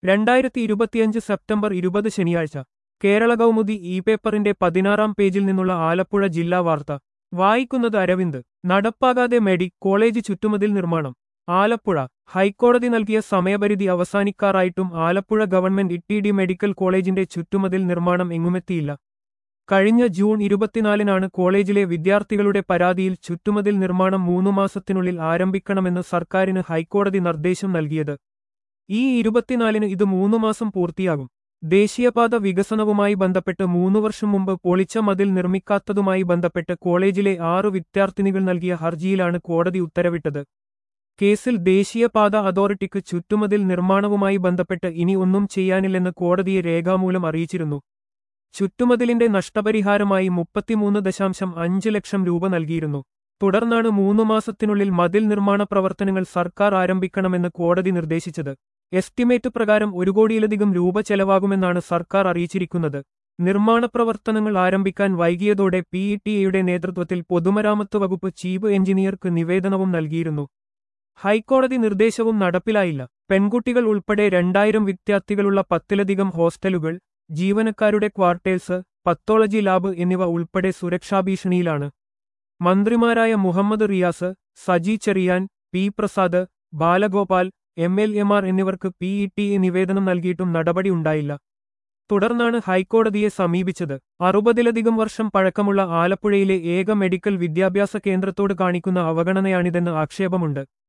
രണ്ടായിരത്തി ഇരുപത്തിയഞ്ച് സെപ്റ്റംബർ ഇരുപത് ശനിയാഴ്ച കേരള കൗമുദി ഇ പേപ്പറിന്റെ പതിനാറാം പേജിൽ നിന്നുള്ള ആലപ്പുഴ ജില്ലാ വാർത്ത വായിക്കുന്നത് അരവിന്ദ് നടപ്പാകാതെ മെഡി കോളേജ് ചുറ്റുമതിൽ നിർമ്മാണം ആലപ്പുഴ ഹൈക്കോടതി നൽകിയ സമയപരിധി അവസാനിക്കാറായിട്ടും Alappuzha government E D medical കോളേജിന്റെ ചുറ്റുമതിൽ നിർമ്മാണം എങ്ങുമെത്തിയില്ല കഴിഞ്ഞ ജൂൺ ഇരുപത്തിനാലിനാണ് കോളേജിലെ വിദ്യാർത്ഥികളുടെ പരാതിയിൽ ചുറ്റുമതിൽ നിർമ്മാണം മൂന്നു മാസത്തിനുള്ളിൽ ആരംഭിക്കണമെന്ന് സർക്കാരിന് ഹൈക്കോടതി നിർദ്ദേശം നൽകിയത് ഈ ഇരുപത്തിനാലിന് ഇത് മൂന്നു മാസം പൂർത്തിയാകും ദേശീയപാത വികസനവുമായി ബന്ധപ്പെട്ട് മൂന്നു വർഷം മുമ്പ് പൊളിച്ച മതിൽ നിർമ്മിക്കാത്തതുമായി ബന്ധപ്പെട്ട് കോളേജിലെ ആറു വിദ്യാർത്ഥിനികൾ നൽകിയ ഹർജിയിലാണ് കോടതി ഉത്തരവിട്ടത് കേസിൽ ദേശീയപാത അതോറിറ്റിക്ക് ചുറ്റുമതിൽ നിർമ്മാണവുമായി ബന്ധപ്പെട്ട് ഇനി ഒന്നും ചെയ്യാനില്ലെന്ന് കോടതിയെ രേഖാമൂലം അറിയിച്ചിരുന്നു ചുറ്റുമതിലിന്റെ നഷ്ടപരിഹാരമായി മുപ്പത്തിമൂന്ന് ദശാംശം അഞ്ച് ലക്ഷം രൂപ നൽകിയിരുന്നു തുടർന്നാണ് മൂന്നു മാസത്തിനുള്ളിൽ മതിൽ നിർമ്മാണ പ്രവർത്തനങ്ങൾ സർക്കാർ ആരംഭിക്കണമെന്ന് കോടതി നിർദ്ദേശിച്ചത് എസ്റ്റിമേറ്റ് പ്രകാരം ഒരു കോടിയിലധികം രൂപ ചെലവാകുമെന്നാണ് സർക്കാർ അറിയിച്ചിരിക്കുന്നത് നിർമ്മാണ പ്രവർത്തനങ്ങൾ ആരംഭിക്കാൻ വൈകിയതോടെ പി ഇ ടി എയുടെ നേതൃത്വത്തിൽ പൊതുമരാമത്ത് വകുപ്പ് ചീഫ് എഞ്ചിനീയർക്ക് നിവേദനവും നൽകിയിരുന്നു ഹൈക്കോടതി നിർദ്ദേശവും നടപ്പിലായില്ല പെൺകുട്ടികൾ ഉൾപ്പെടെ രണ്ടായിരം വിദ്യാർത്ഥികളുള്ള പത്തിലധികം ഹോസ്റ്റലുകൾ ജീവനക്കാരുടെ ക്വാർട്ടേഴ്സ് പത്തോളജി ലാബ് എന്നിവ ഉൾപ്പെടെ സുരക്ഷാഭീഷണിയിലാണ് മന്ത്രിമാരായ Muhammad Riyas Saji Cheriyan P Prasad Balagopal M L എമാർ എന്നിവർക്ക് പി ഇ ടി എ നിവേദനം നൽകിയിട്ടും നടപടി ഉണ്ടായില്ല തുടർന്നാണ് ഹൈക്കോടതിയെ സമീപിച്ചത് അറുപതിലധികം വർഷം പഴക്കമുള്ള ആലപ്പുഴയിലെ ഏക മെഡിക്കൽ വിദ്യാഭ്യാസ കേന്ദ്രത്തോട് കാണിക്കുന്ന അവഗണനയാണിതെന്ന് ആക്ഷേപമുണ്ട്